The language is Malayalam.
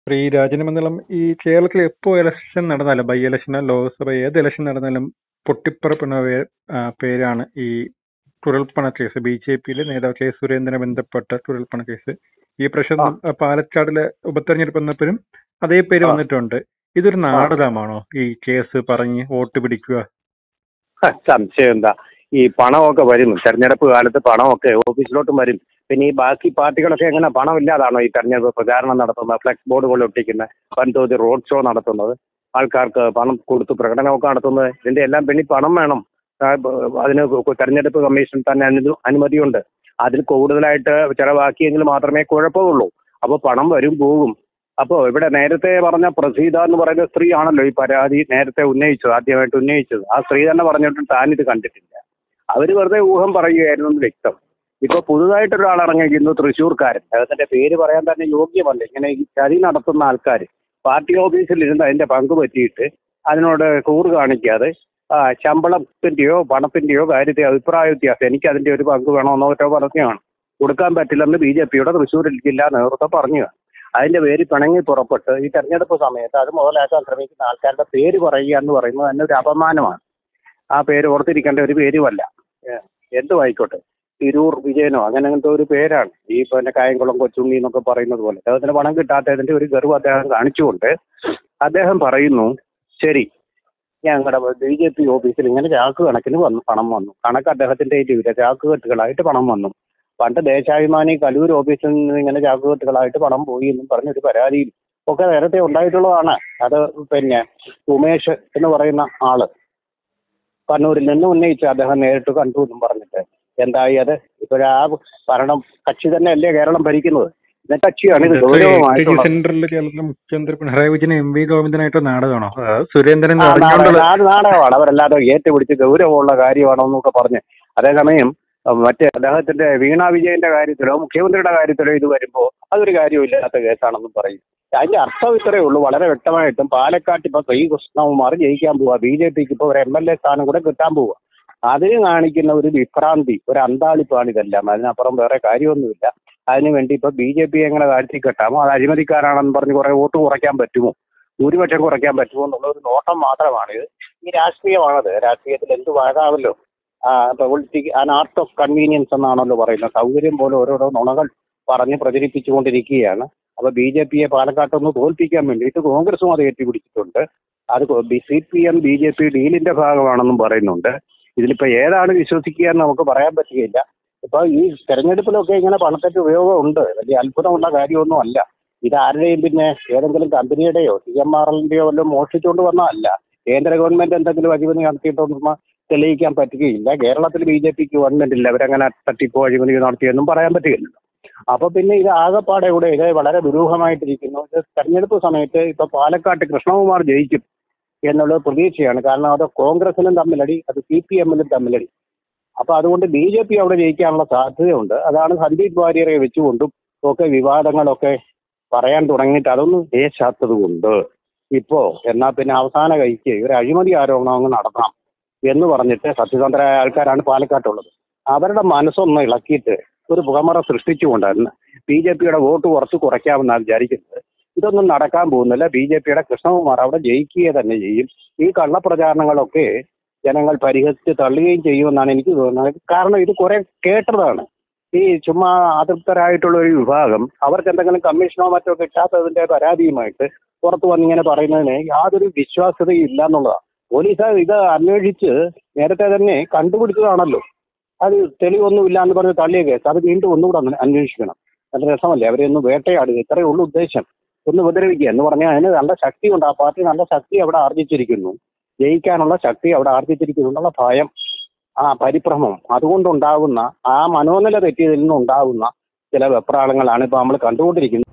ശ്രീ രാജനമംഗലം ഈ കേരളത്തിൽ എപ്പോ ഇലക്ഷൻ നടന്നാലും ബൈ ഇലക്ഷനോ ലോക്സഭ ഏത് ഇലക്ഷൻ നടന്നാലും പൊട്ടിപ്പറക്കുന്ന പേ- ആ, പേരാണ് ഈ കുഴൽപ്പണ കേസ് ബി ജെ പിയിലെ നേതാവ് കെ സുരേന്ദ്രനെ ബന്ധപ്പെട്ട കുഴൽപ്പണ കേസ് ഈ പ്രശ്നം ആ, പാലക്കാടിലെ ഉപതെരഞ്ഞെടുപ്പ് വന്നപ്പോഴും അതേ പേര് ആ. വന്നിട്ടുണ്ട് ഇതൊരു നാടകമാണോ ഈ കേസ് പറഞ്ഞ് വോട്ട് പിടിക്കുക ഹ, സംശയം എന്താ ഈ പണമൊക്കെ വരും തെരഞ്ഞെടുപ്പ് കാലത്ത് പണമൊക്കെ ഓഫീസിലോട്ടും വരും പിന്നെ ഈ ബാക്കി പാർട്ടികളൊക്കെ എങ്ങനെ പണമില്ലാതാണോ ഈ തെരഞ്ഞെടുപ്പ് പ്രചാരണം നടത്തുന്നത് ഫ്ലെക്സ് ബോർഡുകൾ ഒട്ടിക്കുന്നത് വൻതോതിൽ റോഡ് ഷോ നടത്തുന്നത് ആൾക്കാർക്ക് പണം കൊടുത്ത് പ്രകടനമൊക്കെ നടത്തുന്നത് ഇതിന്റെ എല്ലാം പിന്നിൽ പണം വേണം ആ, ബ- അതിന് കു- തെരഞ്ഞെടുപ്പ് കമ്മീഷൻ തന്നെ അനു അനുമതിയുണ്ട് അതിൽ കൂടുതലായിട്ട് ചെലവാക്കിയെങ്കിൽ മാത്രമേ കുഴപ്പമുള്ളൂ അപ്പോൾ പണം വരും പോകും അപ്പോൾ ഇവിടെ നേരത്തെ പറഞ്ഞ പ്രസീത എന്ന് പറയുന്ന സ്ത്രീ ആണല്ലോ ഈ പരാതി നേരത്തെ ഉന്നയിച്ചത് ആദ്യമായിട്ട് ഉന്നയിച്ചത് ആ സ്ത്രീ തന്നെ പറഞ്ഞിട്ട് താൻ ഇത് കണ്ടിട്ടില്ല അവര് വെറുതെ ഊഹം പറയുകയായിരുന്നു എന്ന് വ്യക്തം ഇപ്പൊ പുതുതായിട്ടൊരാൾ ഇറങ്ങിയിരിക്കുന്നു തൃശ്ശൂർക്കാരൻ അദ്ദേഹത്തിന്റെ പേര് പറയാൻ തന്നെ യോഗ്യമല്ല ഇങ്ങനെ ഈ ചതി നടത്തുന്ന ആൾക്കാർ പാർട്ടി ഓഫീസിൽ ഇരുന്ന് അതിന്റെ പങ്ക് പറ്റിയിട്ട് അതിനോട് കൂറ് കാണിക്കാതെ ആ, ശമ്പളത്തിന്റെയോ പണത്തിന്റെയോ കാര്യത്തെ അഭിപ്രായ വ്യത്യാസം എനിക്ക് അതിന്റെ ഒരു പങ്ക് വേണമെന്നോ മറ്റോ പറഞ്ഞാണ് കൊടുക്കാൻ പറ്റില്ലെന്ന് ബി ജെ പിയുടെ തൃശ്ശൂർ ജില്ലാ നേതൃത്വം പറഞ്ഞു അതിന്റെ പേര് പിണങ്ങി പുറപ്പെട്ട് ഈ തെരഞ്ഞെടുപ്പ് സമയത്ത് അത് മുതലാക്കാൻ ശ്രമിക്കുന്ന ആൾക്കാരുടെ പേര് പറയുക എന്ന് പറയുന്നത് തന്നെ ഒരു അപമാനമാണ് ആ പേര് ഓർത്തിരിക്കേണ്ട ഒരു പേരുമല്ല ഏഹ് എന്തും ആയിക്കോട്ടെ തിരൂർ വിജയനോ അങ്ങനെ അങ്ങനത്തെ ഒരു പേരാണ് ഈ പിന്നെ കായംകുളം കൊച്ചുണ്ണി എന്നൊക്കെ പറയുന്നത് പോലെ അദ്ദേഹത്തിന് പണം കിട്ടാത്തതിന്റെ ഒരു ഗർവ് അദ്ദേഹം കാണിച്ചുകൊണ്ട് അദ്ദേഹം പറയുന്നു ശരി ഞങ്ങളുടെ ബി ജെ പി ഓഫീസിൽ ഇങ്ങനെ ചാക്ക് കണക്കിന് വന്നു പണം വന്നു കണക്ക് അദ്ദേഹത്തിന്റെ കയ്യിലില്ല ചാക്ക് കെട്ടുകളായിട്ട് പണം വന്നു പണ്ട് ദേശാഭിമാനി കലൂർ ഓഫീസിൽ നിന്ന് ഇങ്ങനെ ചാക്ക് കെട്ടുകളായിട്ട് പണം പോയി എന്നും പറഞ്ഞൊരു പരാതിയിൽ ഒക്കെ നേരത്തെ ഉണ്ടായിട്ടുള്ളതാണ് അത് പിന്നെ ഉമേഷ് എന്ന് പറയുന്ന ആള് കണ്ണൂരിൽ നിന്ന് ഉന്നയിച്ചു അദ്ദേഹം നേരിട്ട് കണ്ടു എന്നും പറഞ്ഞിട്ട് എന്തായി അത് ഇപ്പോഴാ ഭരണം കക്ഷി തന്നെയല്ലേ കേരളം ഭരിക്കുന്നത് ഇത് കക്ഷിയാണ് ഇത് ഗൗരവമായിട്ടുള്ളത് സെന്ററിൽ കേരളത്തിലെ മുഖ്യമന്ത്രി പിണറായി വിജയൻ എം വി ഗോവിന്ദനായിട്ട് നാടകമാണോ അതായത് സുരേന്ദ്രൻ ആ, അറിഞ്ഞുകൊണ്ടുള്ള നാടകം- അത് നാടകമാണ് അവരല്ലാതെ ഏറ്റുപിടിച്ച് ഗൗരവമുള്ള കാര്യമാണോ എന്നൊക്കെ പറഞ്ഞ് അതേസമയം അഹ് മറ്റേ അദ്ദേഹത്തിന്റെ വീണ വിജയന്റെ കാര്യത്തിലോ മുഖ്യമന്ത്രിയുടെ കാര്യത്തിലോ ഇത് വരുമ്പോൾ അതൊരു കാര്യമില്ലാത്ത കേസാണെന്നും പറയും അതിന്റെ അർത്ഥം ഇത്രയേ ഉള്ളൂ വളരെ വ്യക്തമായിട്ടും പാലക്കാട്ട് ഇപ്പൊ ശ്രീ കൃഷ്ണകുമാർ ജയിക്കാൻ പോവാ ബി ജെ പിക്ക് ഇപ്പൊ ഒരു എം എൽ എ സ്ഥാനം കൂടെ കിട്ടാൻ പോവാ അതിന് കാണിക്കുന്ന ഒരു വിഭ്രാന്തി ഒരു അന്താളിപ്പാണ് ഇതെല്ലാം അതിനപ്പുറം വേറെ കാര്യമൊന്നുമില്ല അതിനുവേണ്ടി ഇപ്പൊ ബി ജെ പി എങ്ങനെ താഴ്ത്തി കെട്ടാമോ അത് അഴിമതിക്കാരാണെന്ന് പറഞ്ഞ് കുറെ വോട്ട് കുറയ്ക്കാൻ പറ്റുമോ ഭൂരിപക്ഷം കുറയ്ക്കാൻ പറ്റുമോ എന്നുള്ള ഒരു നോട്ടം മാത്രമാണ് ഇത് ഈ രാഷ്ട്രീയമാണത് രാഷ്ട്രീയത്തിൽ എന്ത് ആകാമല്ലോ politic an art of convenience എന്നാണല്ലോ പറയുന്നത് സൗകര്യം പോലെ ഓരോരോ നുണകൾ പറഞ്ഞ് പ്രചരിപ്പിച്ചുകൊണ്ടിരിക്കുകയാണ് അപ്പൊ ബി ജെ പിയെ പാലക്കാട്ടൊന്ന് തോൽപ്പിക്കാൻ വേണ്ടിയിട്ട് കോൺഗ്രസും അത് ഏറ്റുപിടിച്ചിട്ടുണ്ട് അത് C P M B J P ഡീലിന്റെ ഭാഗമാണെന്നും പറയുന്നുണ്ട് ഇതിലിപ്പോ ഏതാണ് വിശ്വസിക്കുക എന്ന് നമുക്ക് പറയാൻ പറ്റുകയില്ല ഇപ്പൊ ഈ തെരഞ്ഞെടുപ്പിലൊക്കെ ഇങ്ങനെ പണത്തിന്റെ ഉപയോഗം ഉണ്ട് വലിയ അത്ഭുതമുള്ള കാര്യമൊന്നും അല്ല ഇത് ആരുടെയും പിന്നെ ഏതെങ്കിലും കമ്പനിയുടെയോ സി എം ആർ എല്ലിന്റെയോ വല്ലതും മോഷ്ടിച്ചുകൊണ്ട് വന്നതല്ല കേന്ദ്ര ഗവൺമെന്റ് എന്തെങ്കിലും അഴിമതി നടത്തിയിട്ടൊന്നും തെളിയിക്കാൻ പറ്റുകയില്ല കേരളത്തിൽ ബി ജെ പിക്ക് ഗവൺമെന്റ് ഇല്ല അവരങ്ങനെ തട്ടിപ്പോ അഴിമതി നടത്തിയെന്നും പറയാൻ പറ്റുകയില്ല അപ്പൊ പിന്നെ ഇത് ആകപ്പാടെ കൂടെ ഇത് വളരെ ദുരൂഹമായിട്ടിരിക്കുന്നു ഇത് തെരഞ്ഞെടുപ്പ് സമയത്ത് ഇപ്പൊ പാലക്കാട്ട് കൃഷ്ണകുമാർ ജയിക്കും എന്നുള്ളത് പ്രതീക്ഷയാണ് കാരണം അത് കോൺഗ്രസിനും തമ്മിലടി അത് സി പി എമ്മിലും തമ്മിലടി അപ്പൊ അതുകൊണ്ട് ബി ജെ പി അവിടെ ജയിക്കാനുള്ള സാധ്യതയുണ്ട് അതാണ് സന്ദീപ് വാര്യരെ വെച്ചുകൊണ്ടും ഒക്കെ വിവാദങ്ങളൊക്കെ പറയാൻ തുടങ്ങിയിട്ട് അതൊന്നും ഏശാത്തത് കൊണ്ട് ഇപ്പോ എന്നാ പിന്നെ അവസാന കൈക്ക് ഒരു അഴിമതി ആരോപണം അങ്ങ് നടത്താം എന്ന് പറഞ്ഞിട്ട് സത്യസന്ധരായ ആൾക്കാരാണ് പാലക്കാട്ടുള്ളത് അവരുടെ മനസ്സൊന്ന് ഇളക്കിയിട്ട് ഒരു പുകമറ സൃഷ്ടിച്ചുകൊണ്ടാണ് ബി ജെ പിയുടെ വോട്ട് കുറച്ച് കുറയ്ക്കാമെന്നാണ് വിചാരിക്കുന്നത് ഇതൊന്നും നടക്കാൻ പോകുന്നില്ല ബി ജെ പിയുടെ കൃഷ്ണകുമാർ അവിടെ ജയിക്കുക തന്നെ ചെയ്യും ഈ കള്ളപ്രചാരണങ്ങളൊക്കെ ജനങ്ങൾ പരിഹസിച്ച് തള്ളുകയും ചെയ്യുമെന്നാണ് എനിക്ക് തോന്നുന്നത് കാരണം ഇത് കുറെ കേട്ടതാണ് ഈ ചുമ്മാ അതൃപ്തരായിട്ടുള്ള ഒരു വിഭാഗം അവർക്ക് എന്തെങ്കിലും കമ്മീഷനോ മറ്റോ കിട്ടാത്തതിന്റെ പരാതിയുമായിട്ട് പുറത്തു വന്നിങ്ങനെ പറയുന്നതിന് യാതൊരു വിശ്വാസ്യതയും ഇല്ല എന്നുള്ളതാണ് പോലീസ് ഇത് അന്വേഷിച്ച് നേരത്തെ തന്നെ കണ്ടുപിടിച്ചതാണല്ലോ അത് തെളിവൊന്നുമില്ല എന്ന് പറഞ്ഞ് തള്ളിയ കേസ് അത് വീണ്ടും ഒന്നുകൂടെ അന്വേ- അന്വേഷിക്കണം നല്ല രസമല്ലേ അവരെ ഒന്ന് വേട്ടയാടുക ഇത്രയേ ഉള്ളൂ ഉദ്ദേശം ഒന്ന് ഉപദ്രവിക്കുക എന്ന് പറഞ്ഞാൽ അതിന് നല്ല ശക്തിയുണ്ട് ആ പാർട്ടി നല്ല ശക്തി അവിടെ ആർജിച്ചിരിക്കുന്നു ജയിക്കാനുള്ള ശക്തി അവിടെ ആർജിച്ചിരിക്കുന്നു എന്നുള്ള ഭയം ആ പരിഭ്രമം അതുകൊണ്ടുണ്ടാകുന്ന ആ മനോനില തെറ്റിയതിൽ നിന്നുണ്ടാകുന്ന ചില വെപ്രാളങ്ങളാണ് ഇപ്പൊ നമ്മൾ കണ്ടുകൊണ്ടിരിക്കുന്നത്